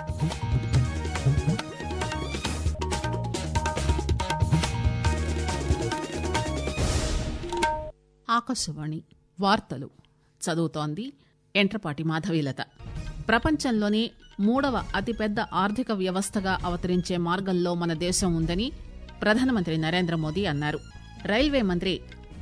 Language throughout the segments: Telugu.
ఆకాశవాణి వార్తలు చదువుతోంది ఎంట్రపాటి మాధవీలత ప్రపంచంలోనే మూడవ అతిపెద్ద ఆర్థిక వ్యవస్థగా అవతరించే మార్గంలో మన దేశం ఉందని ప్రధానమంత్రి నరేంద్ర మోదీ అన్నారు రైల్వే మంత్రి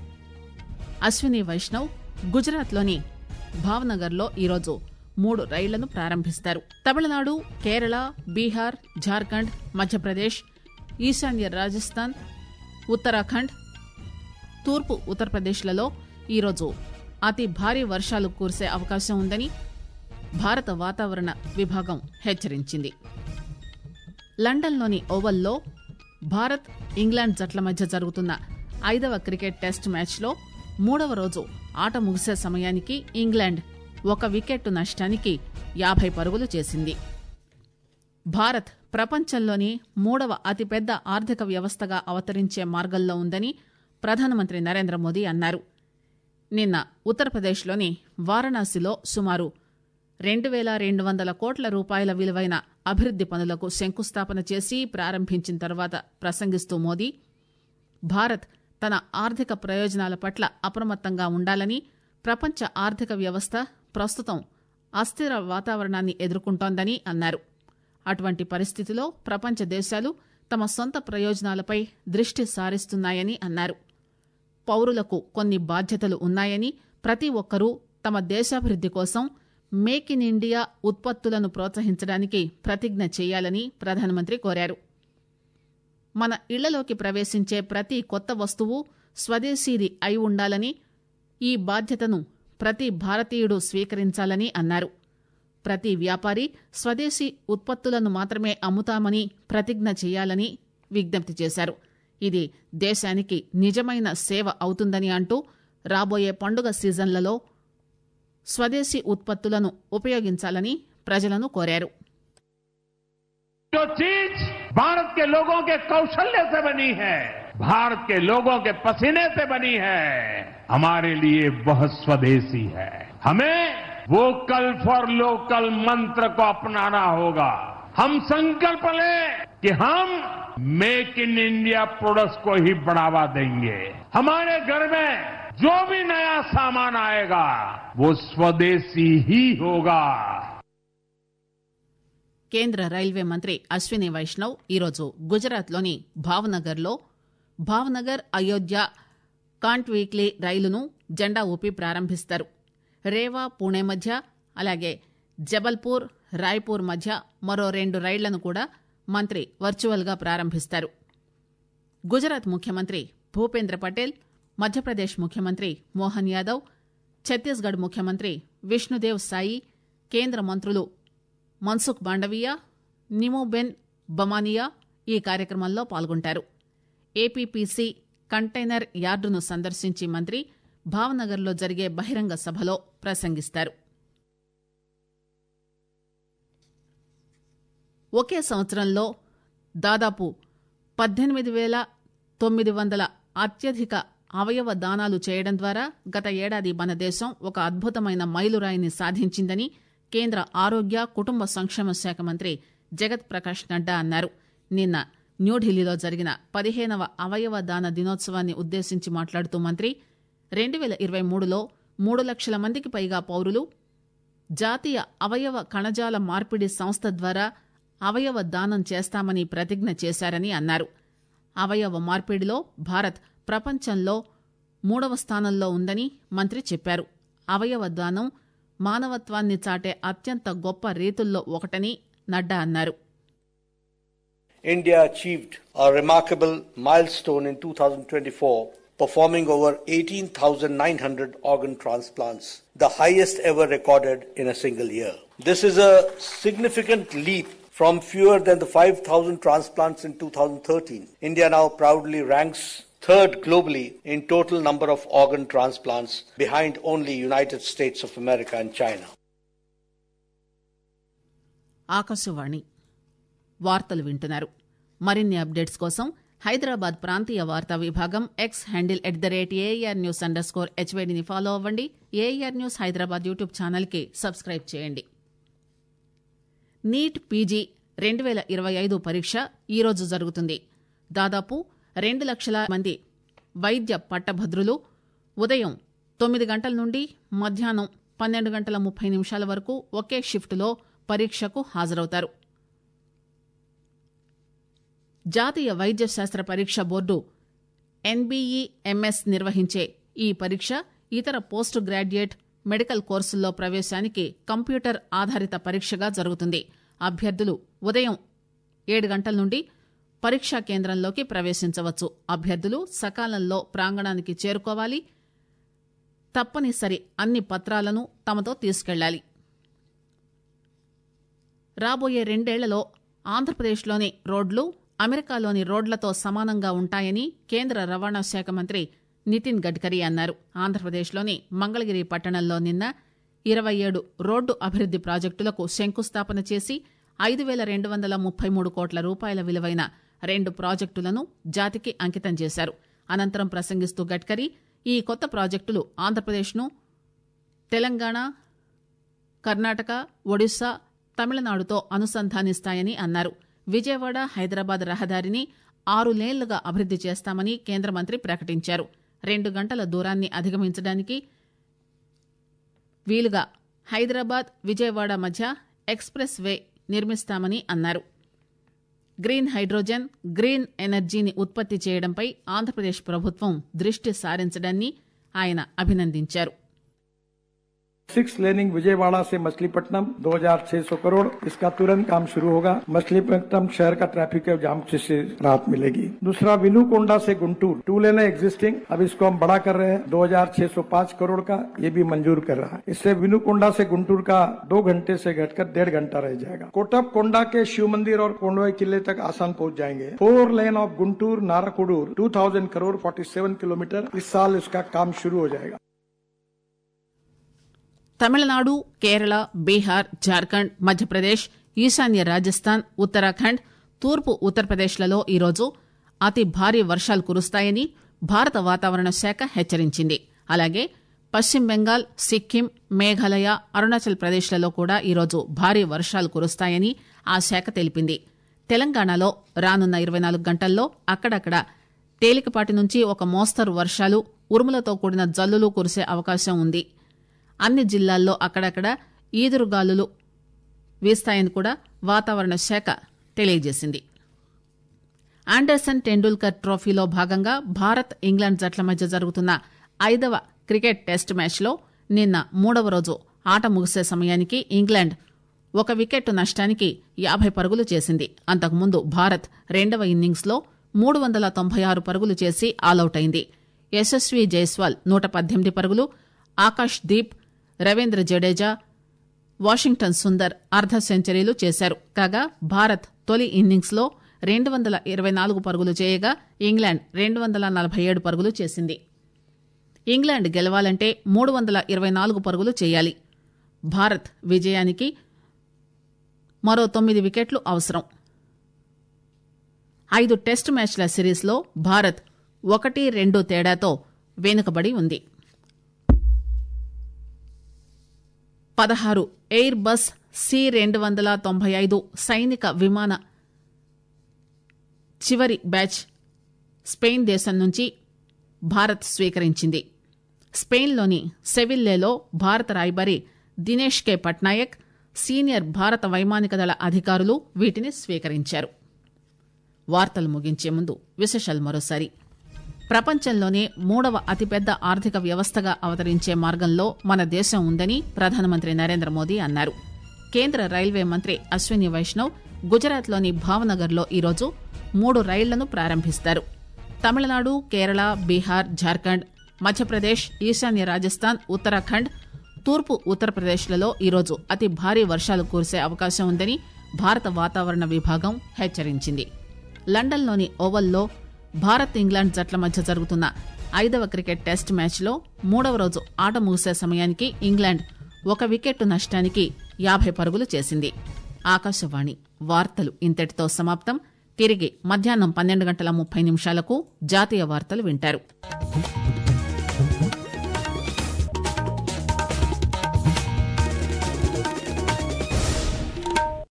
అశ్విని వైష్ణవ్ గుజరాత్లోని భావనగర్లో ఈరోజు మూడు రైళ్లను ప్రారంభిస్తారు తమిళనాడు కేరళ బీహార్ జార్ఖండ్ మధ్యప్రదేశ్ ఈశాన్య రాజస్థాన్ ఉత్తరాఖండ్ తూర్పు ఉత్తరప్రదేశ్లలో ఈరోజు అతి భారీ వర్షాలు కురిసే అవకాశం ఉందని భారత వాతావరణ విభాగం హెచ్చరించింది లండన్లోని ఓవల్లో భారత్ ఇంగ్లాండ్ జట్ల మధ్య జరుగుతున్న ఐదవ క్రికెట్ టెస్ట్ మ్యాచ్లో మూడవ రోజు ఆట ముగిసే సమయానికి ఇంగ్లాండ్ ఒక వికెట్ నష్టానికి యాభై పరుగులు చేసింది భారత్ ప్రపంచంలోని మూడవ అతిపెద్ద ఆర్థిక వ్యవస్థగా అవతరించే మార్గంలో ఉందని ప్రధానమంత్రి నరేంద్ర మోదీ అన్నారు నిన్న ఉత్తరప్రదేశ్లోని వారణాసిలో సుమారు రెండు పేల రెండు వందల కోట్ల రూపాయల విలువైన అభివృద్ది పనులకు శంకుస్థాపన చేసి ప్రారంభించిన తర్వాత ప్రసంగిస్తూ మోదీ భారత్ తన ఆర్థిక ప్రయోజనాల పట్ల అప్రమత్తంగా ఉండాలని ప్రపంచ ఆర్థిక వ్యవస్థ ప్రస్తుతం అస్థిర వాతావరణాన్ని ఎదుర్కొంటోందని అన్నారు అటువంటి పరిస్థితిలో ప్రపంచ దేశాలు తమ సొంత ప్రయోజనాలపై దృష్టి సారిస్తున్నాయని అన్నారు పౌరులకు కొన్ని బాధ్యతలు ఉన్నాయని ప్రతి ఒక్కరూ తమ దేశాభివృద్ది కోసం మేక్ ఇన్ ఇండియా ఉత్పత్తులను ప్రోత్సహించడానికి ప్రతిజ్ఞ చేయాలని ప్రధానమంత్రి కోరారు మన ఇళ్లలోకి ప్రవేశించే ప్రతి కొత్త వస్తువు స్వదేశీది అయి ఉండాలని ఈ బాధ్యతను ప్రతి భారతీయుడు స్వీకరించాలని అన్నారు ప్రతి వ్యాపారి స్వదేశీ ఉత్పత్తులను మాత్రమే అమ్ముతామని ప్రతిజ్ఞ చేయాలని విజ్ఞప్తి చేశారు ఇది దేశానికి నిజమైన సేవ అవుతుందని అంటూ రాబోయే పండుగ సీజన్లలో స్వదేశీ ఉత్పత్తులను ఉపయోగించాలని ప్రజలను కోరారు जो चीज भारत के लोगों के कौशल्य से बनी है भारत के लोगों के पसीने से बनी है हमारे लिए वह स्वदेशी है हमें वोकल फॉर लोकल मंत्र को अपनाना होगा हम संकल्प लें कि हम मेक इन इंडिया प्रोडक्ट्स को ही बढ़ावा देंगे हमारे घर में जो भी नया सामान आएगा वो स्वदेशी ही होगा కేంద్ర రైల్వే మంత్రి అశ్విని వైష్ణవ్ ఈరోజు గుజరాత్లోని భావనగర్లో భావనగర్ అయోధ్య కాంట్ వీక్లీ రైలును జెండా ఊపి ప్రారంభిస్తారు రేవా పూణే మధ్య అలాగే జబల్పూర్ రాయ్పూర్ మధ్య మరో రెండు రైళ్లను కూడా మంత్రి వర్చువల్గా ప్రారంభిస్తారు గుజరాత్ ముఖ్యమంత్రి భూపేంద్ర పటేల్ మధ్యప్రదేశ్ ముఖ్యమంత్రి మోహన్ యాదవ్ ఛత్తీస్గఢ్ ముఖ్యమంత్రి విష్ణుదేవ్ సాయి కేంద్ర మంత్రులు మన్సుఖ్ మాండవీయ నిమోబెన్ బమానియా ఈ కార్యక్రమంలో పాల్గొంటారు ఏపీపీసీ కంటైనర్ యార్డును సందర్శించి మంత్రి భావనగర్లో జరిగే బహిరంగ సభలో ప్రసంగిస్తారు ఒకే సంవత్సరంలో దాదాపు పద్దెనిమిది వేల తొమ్మిది వందల అత్యధిక అవయవ దానాలు చేయడం ద్వారా గత ఏడాది మన దేశం ఒక అద్భుతమైన మైలురాయిని సాధించిందని కేంద్ర ఆరోగ్య కుటుంబ సంక్షేమ శాఖ మంత్రి జగత్ ప్రకాష్ నడ్డా అన్నారు నిన్న న్యూఢిల్లీలో జరిగిన పదిహేనవ అవయవ దాన దినోత్సవాన్ని ఉద్దేశించి మాట్లాడుతూ మంత్రి రెండు పేల ఇరవై మూడులో మూడు లక్షల మందికి పైగా పౌరులు జాతీయ అవయవ కణజాల మార్పిడి సంస్థ ద్వారా అవయవ దానం చేస్తామని ప్రతిజ్ఞ చేశారని అన్నారు అవయవ మార్పిడిలో భారత్ ప్రపంచంలో మూడవ స్థానంలో ఉందని మంత్రి చెప్పారు అవయవ దానం మానవత్వాన్ని చాటే అత్యంత గొప్ప రీతుల్లో ఒకటని నడ్డా అన్నారు India achieved a remarkable milestone in 2024, performing over 18,900 organ transplants, the highest ever recorded in a single year. This is a significant leap from fewer than the 5,000 transplants in 2013. India now proudly ranks third globally in total number of organ transplants behind only United States of America and China. Akashvani వార్తలు వింటున్నారు మరిన్ని అప్డేట్స్ కోసం హైదరాబాద్ ప్రాంతీయ వార్తా విభాగం X handle at the rate AR news underscore హెచ్వేడిని ఫాలో అవ్వండి AR news Hyderabad YouTube channel కి సబ్స్క్రైబ్ చేయండి నీట్ పీజీ రెండు వేల ఇరవై ఐదు పరీక్ష ఈరోజు జరుగుతుంది దాదాపు రెండు లక్షల మంది వైద్య పట్టభద్రులు ఉదయం తొమ్మిది గంటల నుండి మధ్యాహ్నం పన్నెండు గంటల ముప్పై నిమిషాల వరకు ఒకే షిఫ్టులో పరీక్షకు హాజరవుతారు జాతీయ వైద్య శాస్త్ర పరీక్ష బోర్డు ఎన్బీఈఎంఎస్ నిర్వహించే ఈ పరీక్ష ఇతర పోస్ట్ గ్రాడ్యుయేట్ మెడికల్ కోర్సుల్లో ప్రవేశానికి కంప్యూటర్ ఆధారిత పరీక్షగా జరుగుతుంది అభ్యర్థులు ఉదయం ఏడు గంటల నుండి పరీక్షా కేంద్రంలోకి ప్రవేశించవచ్చు అభ్యర్థులు సకాలంలో ప్రాంగణానికి చేరుకోవాలి తప్పనిసరి అన్ని పత్రాలను తమతో తీసుకెళ్లాలి రాబోయే రెండేళ్లలో ఆంధ్రప్రదేశ్లోని రోడ్లు అమెరికాలోని రోడ్లతో సమానంగా ఉంటాయని కేంద్ర రవాణా శాఖ మంత్రి నితిన్ గడ్కరీ అన్నారు ఆంధ్రప్రదేశ్లోని మంగళగిరి పట్టణంలో నిన్న ఇరవై ఏడు రోడ్డు అభివృద్ది ప్రాజెక్టులకు శంకుస్థాపన చేసి ఐదు వేల రెండు వందల ముప్పై మూడు కోట్ల రూపాయల విలువైన రెండు ప్రాజెక్టులను జాతికి అంకితం చేశారు అనంతరం ప్రసంగిస్తూ గడ్కరీ ఈ కొత్త ప్రాజెక్టులు ఆంధ్రప్రదేశ్ను తెలంగాణ కర్ణాటక ఒడిశా తమిళనాడుతో అనుసంధానిస్తాయని అన్నారు విజయవాడ హైదరాబాద్ రహదారిని ఆరు లేన్లుగా అభివృద్ది చేస్తామని కేంద్ర మంత్రి ప్రకటించారు రెండు గంటల దూరాన్ని అధిగమించడానికి వీలుగా హైదరాబాద్ విజయవాడ మధ్య ఎక్స్ప్రెస్ వే నిర్మిస్తామని అన్నారు గ్రీన్ హైడ్రోజన్ గ్రీన్ ఎనర్జీని ఉత్పత్తి చేయడంపై ఆంధ్రప్రదేశ్ ప్రభుత్వం దృష్టి సారించడాన్ని ఆయన అభినందించారు सिक्स लेनिंग विजयवाड़ा से मछलीपट्टनम 2600 करोड़ इसका तुरंत काम शुरू होगा मछलीपट्टनम शहर का ट्रैफिक जाम से राहत मिलेगी दूसरा विनुकोंडा से गुंटूर टू लेन है एग्जिस्टिंग अब इसको हम बड़ा कर रहे हैं 2605 करोड़ का ये भी मंजूर कर रहा है इससे विनुकोंडा से गुंटूर का दो घंटे से घटकर डेढ़ घंटा रह जाएगा कोटप कोंडा के शिव मंदिर और कोंडवाई किले तक आसान पहुंच जाएंगे four lane of Guntur Narakuduru 2000 crore 47 kilometre इस साल इसका काम शुरू हो जाएगा తమిళనాడు కేరళ బీహార్ జార్ఖండ్ మధ్యప్రదేశ్ ఈశాన్య రాజస్థాన్ ఉత్తరాఖండ్ తూర్పు ఉత్తరప్రదేశ్లలో ఈరోజు అతి భారీ వర్షాలు కురుస్తాయని భారత వాతావరణ శాఖ హెచ్చరించింది అలాగే పశ్చిమ బెంగాల్ సిక్కిం మేఘాలయ అరుణాచల్ ప్రదేశ్లలో కూడా ఈరోజు భారీ వర్షాలు కురుస్తాయని ఆ శాఖ తెలిపింది తెలంగాణలో రానున్న ఇరవై నాలుగు గంటల్లో అక్కడక్కడ తేలికపాటి నుంచి ఒక మోస్తరు వర్షాలు ఉరుములతో కూడిన జల్లులు కురిసే అవకాశం ఉంది అన్ని జిల్లాల్లో అక్కడక్కడ ఈదురుగాలులు వీస్తాయని కూడా వాతావరణ శాఖ తెలియజేసింది ఆండర్సన్ టెండూల్కర్ ట్రోఫీలో భాగంగా భారత్ ఇంగ్లాండ్ జట్ల మధ్య జరుగుతున్న ఐదవ క్రికెట్ టెస్ట్ మ్యాచ్లో నిన్న మూడవ రోజు ఆట ముగిసే సమయానికి ఇంగ్లాండ్ ఒక వికెట్ నష్టానికి యాభై పరుగులు చేసింది అంతకుముందు భారత్ రెండవ ఇన్నింగ్స్లో మూడు వందల తొంభై ఆరు పరుగులు చేసి ఆలౌట్ అయింది యశస్వి జైస్వాల్ నూట పద్దెనిమిది పరుగులు ఆకాష్ దీప్ రవీంద్ర జడేజా వాషింగ్టన్ సుందర్ అర్ధ సెంచరీలు చేశారు కాగా భారత్ తొలి ఇన్నింగ్స్ లో రెండు వందల ఇరవై నాలుగు పరుగులు చేయగా ఇంగ్లాండ్ రెండు వందల నలభై ఏడు పరుగులు చేసింది ఇంగ్లాండ్ గెలవాలంటే మూడు వందల ఇరవై నాలుగు పరుగులు చేయాలి భారత్ విజయానికి మరో తొమ్మిది వికెట్లు అవసరం ఐదు టెస్ట్ మ్యాచ్ల సిరీస్లో భారత్ ఒకటి రెండు తేడాతో వెనుకబడి ఉంది పదహారు ఎయిర్ బస్ సి రెండు వందల తొంభై ఐదు సైనిక విమాన చివరి బ్యాచ్ స్పెయిన్ దేశం నుంచి భారత్ స్వీకరించింది స్పెయిన్లోని సెవిల్లేలో భారత రాయబారి దినేష్ కె పట్నాయక్ సీనియర్ భారత వైమానిక దళ అధికారులు వీటిని స్వీకరించారు వార్తలు ముగించే ముందు విశేషాలు మరోసారి ప్రపంచంలోనే మూడవ అతిపెద్ద ఆర్థిక వ్యవస్థగా అవతరించే మార్గంలో మన దేశం ఉందని ప్రధానమంత్రి నరేంద్ర మోదీ అన్నారు కేంద్ర రైల్వే మంత్రి అశ్విని వైష్ణవ్ గుజరాత్లోని భావనగర్లో ఈరోజు మూడు రైళ్లను ప్రారంభిస్తారు తమిళనాడు కేరళ బీహార్ జార్ఖండ్ మధ్యప్రదేశ్ ఈశాన్య రాజస్థాన్ ఉత్తరాఖండ్ తూర్పు ఉత్తరప్రదేశ్లలో ఈరోజు అతి భారీ వర్షాలు కురిసే అవకాశం ఉందని భారత వాతావరణ విభాగం హెచ్చరించింది లండన్లోని ఓవల్లో భారత్ ఇంగ్లాండ్ జట్ల మధ్య జరుగుతున్న ఐదవ క్రికెట్ టెస్ట్ మ్యాచ్లో మూడవ రోజు ఆట ముగిసే సమయానికి ఇంగ్లాండ్ ఒక వికెట్ నష్టానికి యాభై పరుగులు చేసింది ఆకాశవాణి వార్తలు ఇంతటితో సమాప్తం తిరిగి మధ్యాహ్నం పన్నెండు గంటల ముప్పై నిమిషాలకు జాతీయ వార్తలు వింటారు